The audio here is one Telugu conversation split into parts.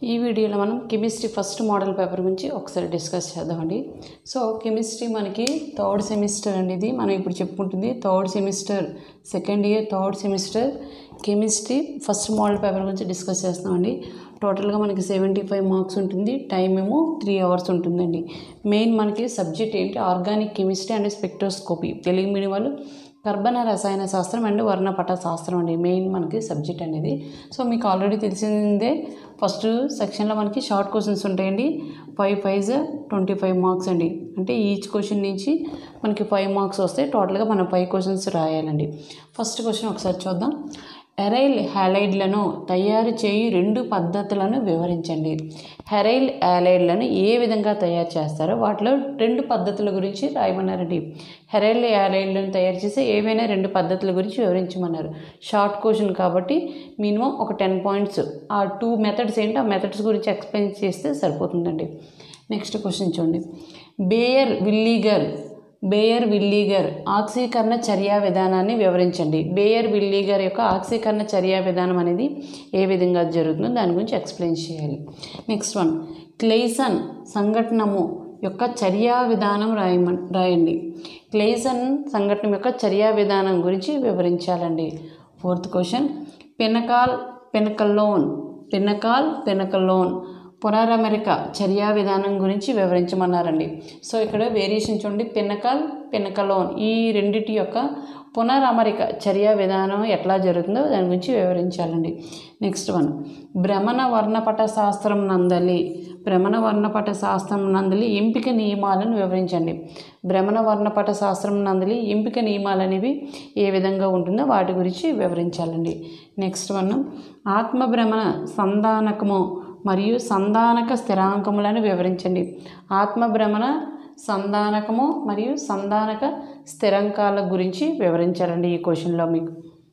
ఈ వీడియోలో మనం కెమిస్ట్రీ ఫస్ట్ మోడల్ పేపర్ గురించి ఒకసారి డిస్కస్ చేద్దామండి సో కెమిస్ట్రీ మనకి థర్డ్ సెమిస్టర్ అండి ఇది మనం ఇప్పుడు చెప్పుకుంటుంది third semester second year third semester chemistry first model paper గురించి డిస్కస్ చేస్తామండి టోటల్గా మనకి సెవెంటీ ఫైవ్ మార్క్స్ ఉంటుంది టైం ఏమో త్రీ అవర్స్ ఉంటుందండి మెయిన్ మనకి సబ్జెక్ట్ ఏంటి organic chemistry and spectroscopy Telugu medium వాళ్ళు కర్బన రసాయన శాస్త్రం అండ్ వర్ణపట శాస్త్రం అండి మెయిన్ మనకి సబ్జెక్ట్ అనేది సో మీకు ఆల్రెడీ తెలిసిందే ఫస్ట్ సెక్షన్లో మనకి షార్ట్ క్వశ్చన్స్ ఉంటాయండి five five twenty five marks అండి అంటే ఈచ్ క్వశ్చన్ నుంచి మనకి ఫైవ్ మార్క్స్ వస్తాయి టోటల్గా మనం ఫైవ్ క్వశ్చన్స్ రాయాలండి ఫస్ట్ క్వశ్చన్ ఒకసారి చూద్దాం హెరైల్ హ్యాలైడ్లను తయారు చేయి రెండు పద్ధతులను వివరించండి హెరైల్ హ్యాలైడ్లను ఏ విధంగా తయారు చేస్తారో వాటిలో రెండు పద్ధతుల గురించి రాయమన్నారండి హెరైల్ హ్యాలైడ్లను తయారు చేసే ఏవైనా రెండు పద్ధతుల గురించి వివరించమన్నారు షార్ట్ క్వశ్చన్ కాబట్టి మినిమం ఒక టెన్ పాయింట్స్ ఆ టూ మెథడ్స్ ఏంటి ఆ మెథడ్స్ గురించి ఎక్స్ప్లెయిన్ చేస్తే సరిపోతుందండి నెక్స్ట్ క్వశ్చన్ చూడండి బేయర్ విల్లీగర్ బేయర్ విల్లీగర్ ఆక్సీకరణ చర్యా విధానాన్ని వివరించండి బేయర్ విల్లీగర్ యొక్క ఆక్సీకరణ చర్యా విధానం అనేది ఏ విధంగా జరుగుతుందో దాని గురించి ఎక్స్ప్లెయిన్ చేయాలి నెక్స్ట్ వన్ క్లెయిసన్ సంఘటనము యొక్క చర్యా విధానం రాయమ రాయండి క్లెయిసన్ సంఘటన యొక్క చర్యా విధానం గురించి వివరించాలండి ఫోర్త్ క్వశ్చన్ పెనకాల్ పెనకల్లోన్ పెనకాల్ పెనకల్లోన్ పునరమరిక చర్యా విధానం గురించి వివరించమన్నారండి సో ఇక్కడ వేరియేషన్ చూడండి పిన్నకాల్ పిన్నకలోన్ ఈ రెండిటి యొక్క పునరమరిక చర్యా విధానం ఎట్లా జరుగుతుందో దాని గురించి వివరించాలండి నెక్స్ట్ వన్ భ్రమణ వర్ణపట శాస్త్రం నందలి భ్రమణ వర్ణపట శాస్త్రం నందలి ఎంపిక నియమాలను వివరించండి భ్రమణ వర్ణపట శాస్త్రం నందలి ఎంపిక నియమాలు అనేవి ఏ విధంగా ఉంటుందో వాటి గురించి వివరించాలండి నెక్స్ట్ వన్ ఆత్మభ్రమణ సంధానకము మరియు సంధానక స్థిరాంకములను వివరించండి ఆత్మభ్రమణ సంధానకము మరియు సంధానక స్థిరాంకాల గురించి వివరించాలండి ఈ క్వశ్చన్లో మీకు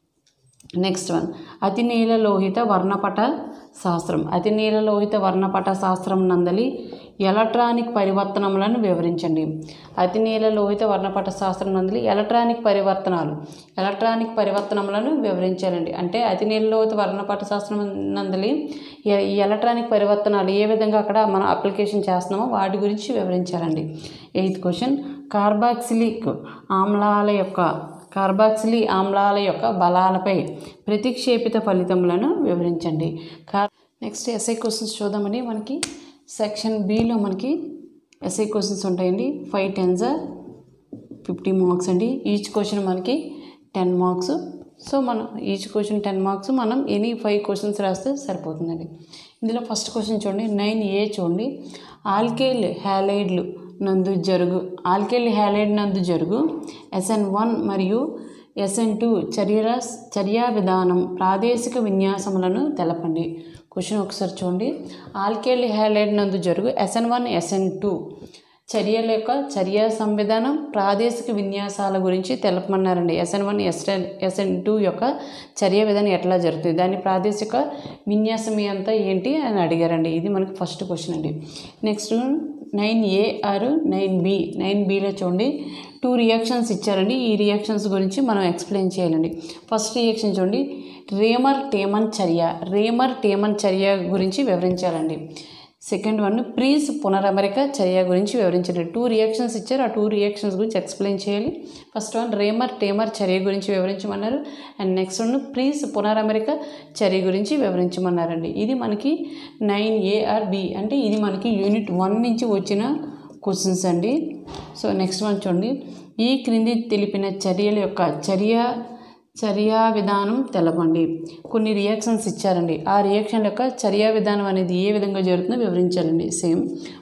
నెక్స్ట్ వన్ అతి నీలలోహిత వర్ణపట శాస్త్రం అతి నీలలోహిత వర్ణపట శాస్త్రం నందలి ఎలక్ట్రానిక్ పరివర్తనములను వివరించండి అతి నీలలోహిత వర్ణపట శాస్త్రం నందలి ఎలక్ట్రానిక్ పరివర్తనాలు ఎలక్ట్రానిక్ పరివర్తనములను వివరించాలండి అంటే అతి నీలలోహిత వర్ణపట శాస్త్రం నందలి ఈ ఎలక్ట్రానిక్ పరివర్తనాలు ఏ విధంగా అక్కడ మనం అప్లికేషన్ చేస్తున్నామో వాటి గురించి వివరించాలండి ఎయిత్ క్వశ్చన్ కార్బాక్సిలిక్ ఆమ్లాల యొక్క కార్బాక్సిలీ ఆమ్లాల యొక్క బలాలపై ప్రతిక్షేపిత ఫలితములను వివరించండి కార్ నెక్స్ట్ ఎస్ఐ క్వశ్చన్స్ చూద్దామండి మనకి సెక్షన్ బిలో మనకి ఎస్ఐ క్వశ్చన్స్ ఉంటాయండి ఫైవ్ టెన్స్ ఫిఫ్టీ మార్క్స్ అండి ఈచ్ క్వశ్చన్ మనకి టెన్ మార్క్స్ సో మనం ఈచ్ క్వశ్చన్ టెన్ మార్క్స్ మనం ఎనీ ఫైవ్ క్వశ్చన్స్ రాస్తే సరిపోతుందండి ఇందులో ఫస్ట్ క్వశ్చన్ చూడండి నైన్ ఏ చూడండి ఆల్కేల్ హ్యాలైడ్లు నందు జరుగు ఆల్కేల్ హ్యాలైడ్ నందు జరుగు ఎస్ఎన్ వన్ మరియు ఎస్ఎన్ టూ చర్యల చర్యా విధానం ప్రాదేశిక విన్యాసములను తెలపండి క్వశ్చన్ ఒకసారి చూడండి ఆల్కేల్ హ్యాలైడ్ నందు జరుగు ఎస్ఎన్ వన్ ఎస్ఎన్ టూ చర్యల యొక్క చర్య సంవిధానం ప్రాదేశిక విన్యాసాల గురించి తెలపమన్నారండి SN one SN SN two యొక్క చర్య విధానం ఎట్లా జరుగుతుంది దాని ప్రాదేశిక విన్యాసం అంతా ఏంటి అని అడిగారండి ఇది మనకి ఫస్ట్ క్వశ్చన్ అండి next nine A or nine B nine బిలో చూడండి టూ రియాక్షన్స్ ఇచ్చారండి ఈ రియాక్షన్స్ గురించి మనం ఎక్స్ప్లెయిన్ చేయాలండి ఫస్ట్ రియాక్షన్ చూడండి రేమర్ టేమన్ చర్య రేమర్ టేమన్ చర్య గురించి వివరించాలండి సెకండ్ వన్ ప్రీస్ పునరమరిక చర్య గురించి వివరించండి టూ రియాక్షన్స్ ఇచ్చారు ఆ టూ రియాక్షన్స్ గురించి ఎక్స్ప్లెయిన్ చేయాలి ఫస్ట్ వన్ రేమర్ టేమర్ చర్య గురించి వివరించమన్నారు అండ్ నెక్స్ట్ వన్ ప్రీస్ పునరమరిక చర్య గురించి వివరించమన్నారండి ఇది మనకి నైన్ ఏఆర్ బి అంటే ఇది మనకి యూనిట్ వన్ నుంచి వచ్చిన క్వశ్చన్స్ అండి సో నెక్స్ట్ వన్ చూడండి ఈ క్రింది తెలిపిన చర్యల యొక్క చర్య చర్యా విధానం తెలపండి కొన్ని రియాక్షన్స్ ఇచ్చారండి ఆ రియాక్షన్ యొక్క చర్యా విధానం అనేది ఏ విధంగా జరుగుతుందో వివరించాలండి సేమ్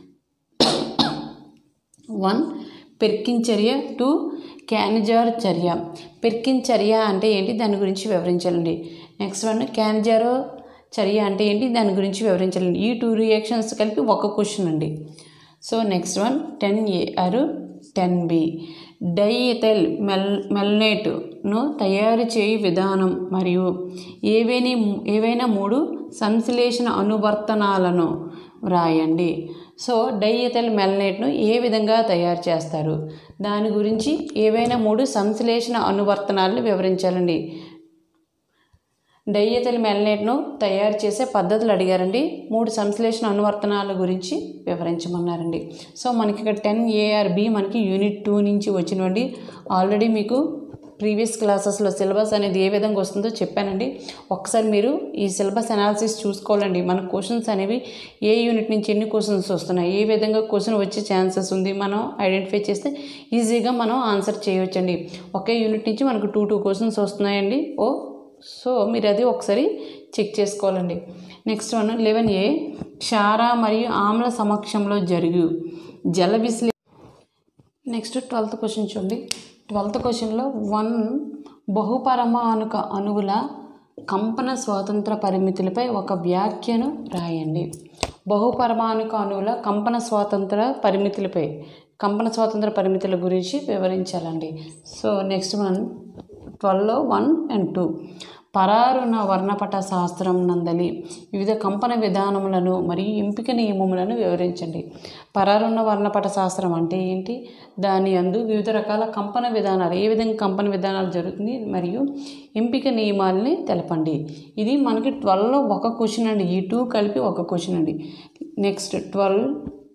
వన్ పెర్కిన్ చర్య టూ క్యానిజార్ చర్య పెర్కిన్ చర్య అంటే ఏంటి దాని గురించి వివరించాలండి నెక్స్ట్ వన్ క్యానిజారో చర్య అంటే ఏంటి దాని గురించి వివరించాలండి ఈ టూ రియాక్షన్స్ కలిపి ఒక క్వశ్చన్ అండి so next one ten A or ten B డైఎథైల్ మెల్ మెల్నేట్ను తయారు చేయు విధానం మరియు ఏవైనా ఏవైనా మూడు సంశ్లేషణ అనువర్తనాలను వ్రాయండి సో డైఎథైల్ మెల్నేట్ను ఏ విధంగా తయారు చేస్తారు దాని గురించి ఏవైనా మూడు సంశ్లేషణ అనువర్తనాలను వివరించాలండి డైఎథిల్ మెలనేట్ను తయారు చేసే పద్ధతులు అడిగారండి మూడు సంశ్లేషణ అనువర్తనాల గురించి వివరించమన్నారండి సో మనకి ఇక్కడ టెన్ ఏఆర్బి మనకి యూనిట్ టూ నుంచి వచ్చినవండి ఆల్రెడీ మీకు ప్రీవియస్ క్లాసెస్లో సిలబస్ అనేది ఏ విధంగా వస్తుందో చెప్పానండి ఒకసారి మీరు ఈ సిలబస్ అనాలిసిస్ చూసుకోవాలండి మన క్వశ్చన్స్ అనేవి ఏ యూనిట్ నుంచి ఎన్ని క్వశ్చన్స్ వస్తున్నాయి ఏ విధంగా క్వశ్చన్ వచ్చే ఛాన్సెస్ ఉంది మనం ఐడెంటిఫై చేస్తే ఈజీగా మనం ఆన్సర్ చేయవచ్చండి ఒకే యూనిట్ నుంచి మనకు టూ టూ క్వశ్చన్స్ వస్తున్నాయండి ఓ సో మీరు అది ఒకసారి చెక్ చేసుకోవాలండి నెక్స్ట్ వన్ లెవెన్ ఏ క్షార మరియు ఆమ్ల సమక్షంలో జరుగు జల విశ్లే నెక్స్ట్ ట్వెల్త్ క్వశ్చన్ చూడండి ట్వెల్త్ క్వశ్చన్లో వన్ బహుపరమాణుక అణువుల కంపన స్వాతంత్ర పరిమితులపై ఒక వ్యాఖ్యను రాయండి బహుపరమాణుక అణువుల కంపన స్వాతంత్ర పరిమితులపై కంపన స్వాతంత్ర పరిమితుల గురించి వివరించాలండి సో నెక్స్ట్ వన్ ట్వెల్వ్లో వన్ అండ్ టూ పరారుణ వర్ణపట శాస్త్రం నందలి వివిధ కంపన విధానములను మరియు ఎంపిక నియమములను వివరించండి పరారుణ వర్ణపట శాస్త్రం అంటే ఏంటి దాని అందు వివిధ రకాల కంపన విధానాలు ఏ విధంగా కంపన విధానాలు జరుగుతుంది మరియు ఎంపిక నియమాలని తెలపండి ఇది మనకి ట్వెల్వ్లో ఒక క్వశ్చన్ అండి ఈ టూ కలిపి ఒక క్వశ్చన్ అండి నెక్స్ట్ ట్వెల్వ్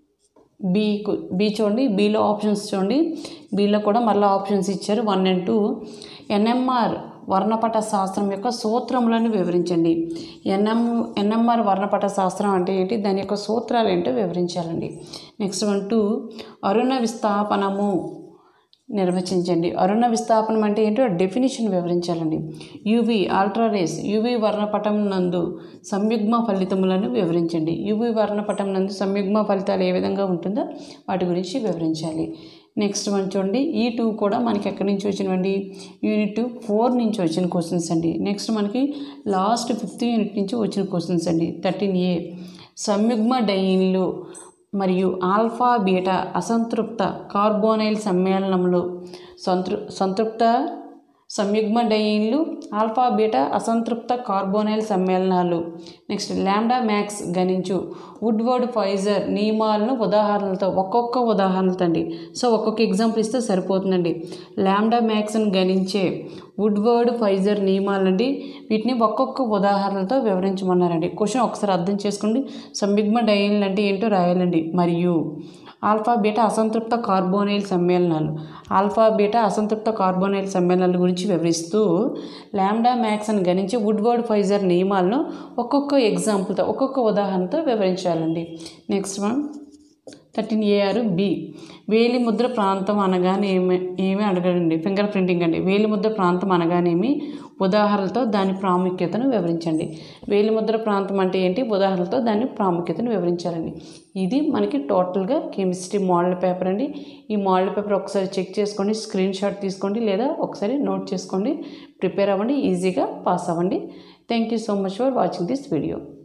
బీ బీ చూడండి బీలో ఆప్షన్స్ చూడండి బీలో కూడా మళ్ళీ ఆప్షన్స్ ఇచ్చారు వన్ అండ్ టూ ఎన్ఎంఆర్ వర్ణపట శాస్త్రం యొక్క సూత్రములను వివరించండి ఎన్ఎం ఎన్ఎంఆర్ వర్ణపట శాస్త్రం అంటే ఏంటి దాని యొక్క సూత్రాలు ఏంటో వివరించాలండి నెక్స్ట్ వన్ టూ అరుణ విస్థాపనము నిర్వచించండి అరుణ విస్థాపనం అంటే ఏంటో డెఫినేషన్ వివరించాలండి యూవి అల్ట్రారేస్ యూవి వర్ణపటం నందు సంయుగ్మ ఫలితములను వివరించండి యూవి వర్ణపటం నందు సంయుగ్మ ఫలితాలు ఏ విధంగా ఉంటుందో వాటి గురించి వివరించాలి నెక్స్ట్ వన్ చూడండి ఈ టూ కూడా మనకి ఎక్కడి నుంచి వచ్చినవండి యూనిట్ టూ ఫోర్ నుంచి వచ్చిన క్వశ్చన్స్ అండి నెక్స్ట్ మనకి లాస్ట్ ఫిఫ్త్ యూనిట్ నుంచి వచ్చిన క్వశ్చన్స్ అండి థర్టీన్ ఏ సంయుగ్మ డైన్లు మరియు ఆల్ఫా బీటా అసంతృప్త కార్బోనైల్ సమ్మేళనములు సంతృ సంతృప్త సంయుగ్మ డైన్లు ఆల్ఫా బీటా అసంతృప్త కార్బోనైల్ సమ్మేళనాలు నెక్స్ట్ ల్యాండా మ్యాక్స్ గణించు వుడ్వర్డ్ ఫైజర్ నియమాలను ఉదాహరణలతో ఒక్కొక్క ఉదాహరణలతో అండి సో ఒక్కొక్క ఎగ్జాంపుల్ ఇస్తే సరిపోతుందండి ల్యాండా మ్యాక్స్ని గణించే వుడ్వర్డ్ ఫైజర్ నియమాలండి వీటిని ఒక్కొక్క ఉదాహరణలతో వివరించమన్నారండి క్వశ్చన్ ఒకసారి అర్థం చేసుకోండి సంయుగ్మ డైన్లు అంటే ఏంటో రాయాలండి మరియు ఆల్ఫా బీటా అసంతృప్త కార్బోనైల్ సమ్మేళనాలు ఆల్ఫా బీటా అసంతృప్త కార్బోనైల్ సమ్మేళనాల గురించి వివరిస్తూ ల్యాండా మ్యాక్స్ అని గణించి వుడ్వర్డ్ ఫైజర్ నియమాలను ఒక్కొక్క ఎగ్జాంపుల్తో ఒక్కొక్క ఉదాహరణతో వివరించాలండి next one thirteen A or B వేలి ముద్ర ప్రాంతం అనగానే ఏమి ఏమి అడగండి ఫింగర్ ప్రింటింగ్ అండి వేలి ముద్ర ప్రాంతం అనగానేమి ఉదాహరణలతో దాని ప్రాముఖ్యతను వివరించండి వేలి ముద్ర ప్రాంతం అంటే ఏంటి ఉదాహరణలతో దాని ప్రాముఖ్యతను వివరించాలండి ఇది మనకి టోటల్గా కెమిస్ట్రీ మోడల్ పేపర్ అండి ఈ మోడల్ పేపర్ ఒకసారి చెక్ చేసుకోండి స్క్రీన్ షాట్ తీసుకోండి లేదా ఒకసారి నోట్ చేసుకోండి ప్రిపేర్ అవ్వండి ఈజీగా పాస్ అవ్వండి thank you so much for watching this video